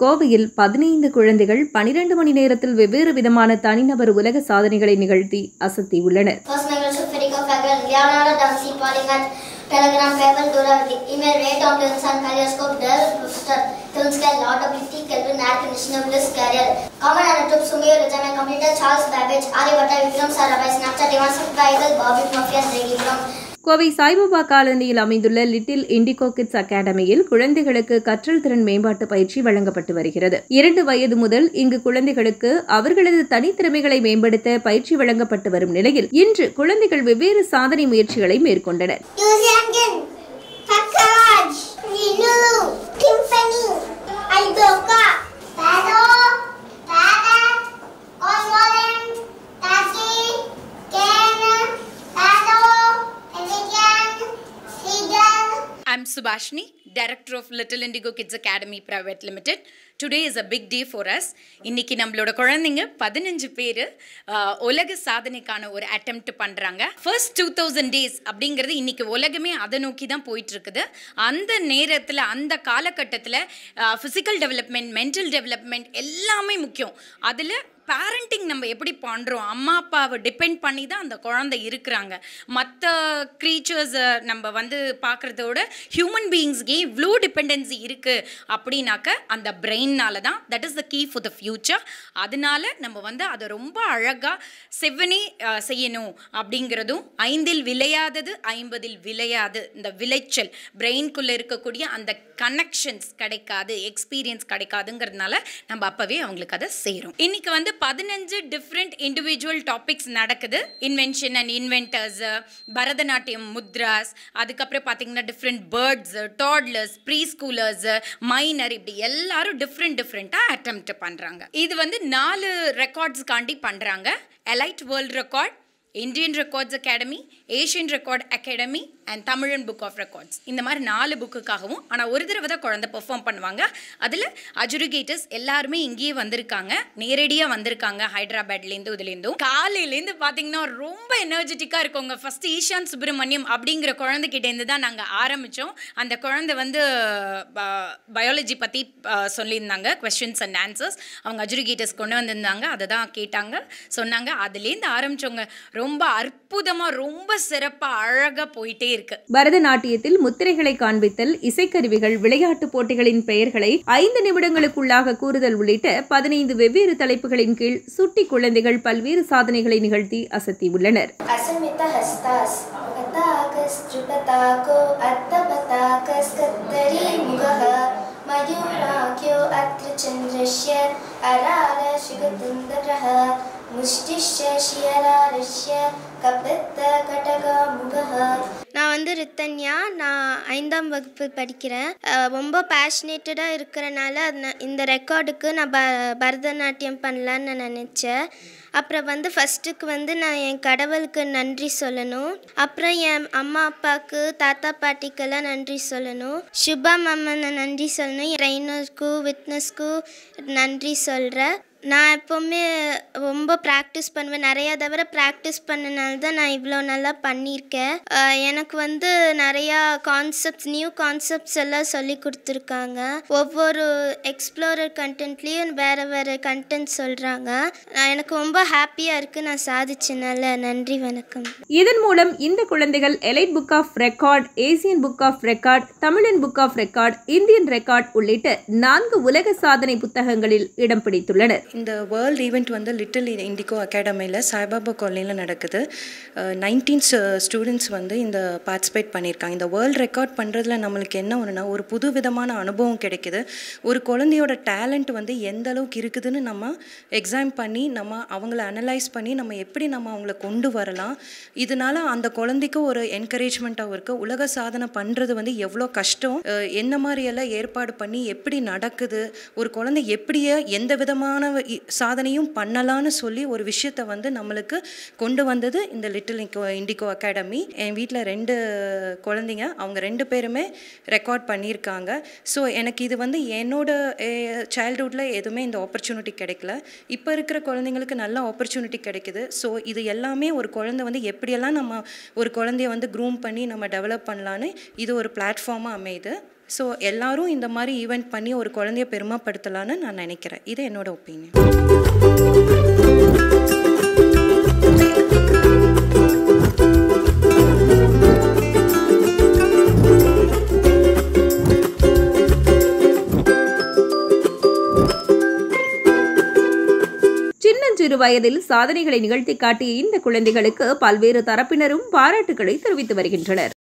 கோவையில் பதினைந்து குழந்தைகள் பனிரெண்டு மணி நேரத்தில் வெவ்வேறு விதமான தனிநபர் உலக சாதனைகளை நிகழ்த்தி அசத்தியுள்ளனர் First Microsoft Federico Fager, Leonardo da Vinci, Polymath, Telegram, Fable, Duravati, Email, Ray Tomlinson, Kaleidoscope, Dell, Brewster, Filmscale, Law, WT, Kelvin, Air Conditioner, Bliss, Carrier, Common Anatop, Sumio, Regina, Computer, Charles Babbage, Aryabhatta, Vikram Sarabhai, Snapchat, Evanson, Weigel, Bobby Murphy, and Ray Vikram. Kovai Saibaba காலனியில் அமைந்துள்ள little indigo kids அகாடமியில் குழந்தைகளுக்கு கற்றல் திறன் மேம்பாட்டு பயிற்சி வழங்கப்பட்டு வருகிறது இரண்டு வயது முதல் இங்கு குழந்தைகளுக்கு அவர்களது தனித்திறமைகளை மேம்படுத்த பயிற்சி வழங்கப்பட்டு வரும் நிலையில் இன்று குழந்தைகள் வெவ்வேறு சாதனை முயற்சிகளை மேற்கொண்டனர் Yuziangin, Takaraj, Rinulu, Timpani, Aldoka, Pado, Padat, Oswaldin, Taki, Ken, Pado, Evigan, Sigal, I'm Subhashni, Director of Little Indigo Kids Academy Private Limited. Today is a big day for us. இன்னைக்கு நம்மளோட குழந்தைங்க பதினஞ்சு பேர் உலக சாதனைக்கான ஒரு attempt பண்ணுறாங்க first two thousand days அப்படிங்கிறது இன்னைக்கு உலகமே அதை நோக்கி தான் போயிட்டு இருக்குது அந்த நேரத்தில் அந்த காலகட்டத்தில் ஃபிசிக்கல் டெவலப்மெண்ட் மென்டல் டெவலப்மெண்ட் எல்லாமே முக்கியம் அதில் பேரண்டிங் நம்ம எப்படி பண்ணுறோம் அம்மா அப்பாவை டிபெண்ட் பண்ணி தான் அந்த குழந்தை இருக்கிறாங்க மற்ற க்ரீச்சர்ஸை நம்ம வந்து பார்க்குறதோட ஹியூமன் பீயிங்ஸ்க்கே இவ்வளோ டிபெண்டன்சி இருக்குது அப்படின்னாக்க அந்த பிரெயின்னால தான் that is the key for the future அதனால நம்ம வந்து அதை ரொம்ப அழகாக செவ்வனே அஹ், செய்யணும் அப்படிங்கிறதும் ஐந்தில் விளையாதது ஐம்பதில் விளையாது இந்த விளைச்சல் பிரெயின்குள்ளே இருக்கக்கூடிய அந்த கனெக்ஷன்ஸ் கிடைக்காது எக்ஸ்பீரியன்ஸ் கிடைக்காதுங்கிறதுனால நம்ம அப்போவே அவங்களுக்கு அதை செய்கிறோம் இன்னைக்கு வந்து பதினஞ்சு டிஃப்ரெண்ட் இண்டிவிஜுவல் டாபிக்ஸ் நடக்குது invention and inventors Bharatanatyam mudras அதுக்கப்புறம் பார்த்தீங்கன்னா different birds toddlers preschoolers minor இப்படி எல்லாரும் டிஃப்ரெண்ட் டிஃப்ரெண்ட்டாக அட்டெம்ப்ட் பண்ணுறாங்க இது வந்து நாலு ரெக்கார்ட்ஸ்க்காண்டி பண்ணுறாங்க elite world record Indian records academy Asian record academy and Tamilan book of records இந்த மாதிரி நாலு புக்குக்காகவும் ஆனால் ஒரு தடவை தான் குழந்தை பெர்ஃபார்ம் பண்ணுவாங்க அதில் அஜுரிகேட்டர்ஸ் எல்லாருமே இங்கேயே வந்திருக்காங்க நேரடியாக வந்திருக்காங்க ஹைதராபாத்லேருந்து இதுலேருந்தும் காலையிலேருந்து பார்த்தீங்கன்னா ரொம்ப எனர்ஜெட்டிக்காக இருக்கவங்க ஃபஸ்ட்டு ஈஷான் சுப்பிரமணியம் அப்படிங்கிற குழந்தைகிட்டேருந்து தான் நாங்கள் ஆரம்பித்தோம் அந்த குழந்தை வந்து பயாலஜி பற்றி சொல்லியிருந்தாங்க கொஸ்டின்ஸ் அண்ட் ஆன்சர்ஸ் அவங்க அஜுரிகேட்டர்ஸ் கொண்டு வந்திருந்தாங்க அதை தான் கேட்டாங்க சொன்னாங்க அதுலேருந்து ஆரம்பித்தவங்க ரொம்ப அற்புதமாக ரொம்ப சிறப்பாக அழகாக போயிட்டே இருக்கு பரதநாட்டியத்தில் முத்திரைகளை காண்பித்தல் இசைக்கருவிகள் விளையாட்டுப் போட்டிகளின் பெயர்களை ஐந்து நிமிடங்களுக்குள்ளாக கூறுதல் உள்ளிட்ட பதினைந்து வெவ்வேறு தலைப்புகளின் கீழ் சுட்டி குழந்தைகள் பல்வேறு சாதனைகளை நிகழ்த்தி அசத்தியுள்ளனர் Asmita Hastas, Atakas, Tripatako, Attapatakas, Kattari Mugaha, Mayurakyo, Atra Chandrashya, Arala Shigatundraha, Mushtisha Shiararashya, Kapitta Kataka Mugaha. நான் வந்து ரித்தன்யா நான் ஐந்தாம் வகுப்பு படிக்கிறேன் அஹ் ரொம்ப பேஷனேட்டடாக இருக்கிறனால அது நான் இந்த ரெக்கார்டுக்கு நான் ப பரதநாட்டியம் பண்ணலான்னு நான் நினச்சேன் அப்புறம் வந்து ஃபஸ்ட்டுக்கு வந்து நான் என் கடவுளுக்கு நன்றி சொல்லணும் அப்புறம் என் அம்மா அப்பாவுக்கு தாத்தா பாட்டிக்கெல்லாம் நன்றி சொல்லணும் சுபா மாமனை நன்றி சொல்லணும் என் ட்ரைனருக்கும் விட்னஸ்க்கும் நன்றி சொல்கிறேன் நான் எப்போவுமே ரொம்ப ப்ராக்டிஸ் பண்ணுவேன் நிறையா தடவை ப்ராக்டிஸ் பண்ணனால தான் நான் இவ்வளோ நல்லா பண்ணியிருக்கேன் அஹ் எனக்கு வந்து நிறையா கான்செப்ட்ஸ் நியூ கான்செப்ட்ஸ் எல்லாம் சொல்லி கொடுத்துருக்காங்க ஒவ்வொரு எக்ஸ்ப்ளோரர் கண்டென்ட்லேயும் வேறு வேறு கண்டென்ட் சொல்கிறாங்க எனக்கு ரொம்ப ஹாப்பியாக இருக்குது நான் சாதிச்சனால நன்றி வணக்கம் இதன் மூலம் இந்த குழந்தைகள் elite book of record Asian book of record Tamilan book of record Indian record உள்ளிட்ட நான்கு உலக சாதனை புத்தகங்களில் இடம் பிடித்துள்ளனர் இந்த வேர்ல்ட் ஈவெண்ட் வந்து லிட்டில் இண்டிகோ அகாடமியில் சாய்பாபா காலனியில் நடக்குது நைன்டீன் ஸ்டூடெண்ட்ஸ் வந்து இந்த பார்ட்டிசிபேட் பண்ணியிருக்காங்க இந்த வேர்ல்ட் ரெக்கார்ட் பண்ணுறதுல நம்மளுக்கு என்ன ஒன்றுனா ஒரு புது விதமான அனுபவம் கிடைக்குது ஒரு குழந்தையோட டேலண்ட் வந்து எந்த அளவுக்கு இருக்குதுன்னு நம்ம எக்ஸாம் பண்ணி நம்ம அவங்கள அனலைஸ் பண்ணி நம்ம எப்படி நம்ம அவங்கள கொண்டு வரலாம் இதனால அந்த குழந்தைக்கு ஒரு என்கரேஜ்மெண்ட்டாகவும் இருக்குது உலக சாதனை பண்ணுறது வந்து எவ்வளோ கஷ்டம் அஹ் என்ன மாதிரியெல்லாம் ஏற்பாடு பண்ணி எப்படி நடக்குது ஒரு குழந்தை எப்படியே எந்த விதமான இ- சாதனையும் பண்ணலான்னு சொல்லி ஒரு விஷயத்தை வந்து நம்மளுக்கு கொண்டு வந்தது இந்த லிட்டில் இண்டிகோ அகாடமி என் வீட்டில் ரெண்டு குழந்தைங்க அவங்க ரெண்டு பேருமே ரெக்கார்ட் பண்ணியிருக்காங்க ஸோ எனக்கு இது வந்து என்னோட சைல்ட்ஹுட்டில் எதுவுமே இந்த ஆப்பர்ச்சுனிட்டி கிடைக்கல இப்போ இருக்கிற குழந்தைங்களுக்கு நல்ல ஆப்பர்ச்சுனிட்டி கிடைக்குது ஸோ இது எல்லாமே ஒரு குழந்தை வந்து எப்படியெல்லாம் நம்ம ஒரு குழந்தைய வந்து க்ரூம் பண்ணி நம்ம டெவலப் பண்ணலான்னு இது ஒரு பிளாட்ஃபார்மாக அமையுது ஸோ எல்லாரும் இந்த மாதிரி ஈவெண்ட் பண்ணி ஒரு குழந்தைய பெருமைப்படுத்தலான்னு நான் நினைக்கிறேன் இது என்னோட ஒப்பீனியன் சின்னஞ்சிறு வயதில் சாதனைகளை நிகழ்த்தி காட்டிய இந்த குழந்தைகளுக்கு பல்வேறு தரப்பினரும் பாராட்டுகளை தெரிவித்து வருகின்றனர்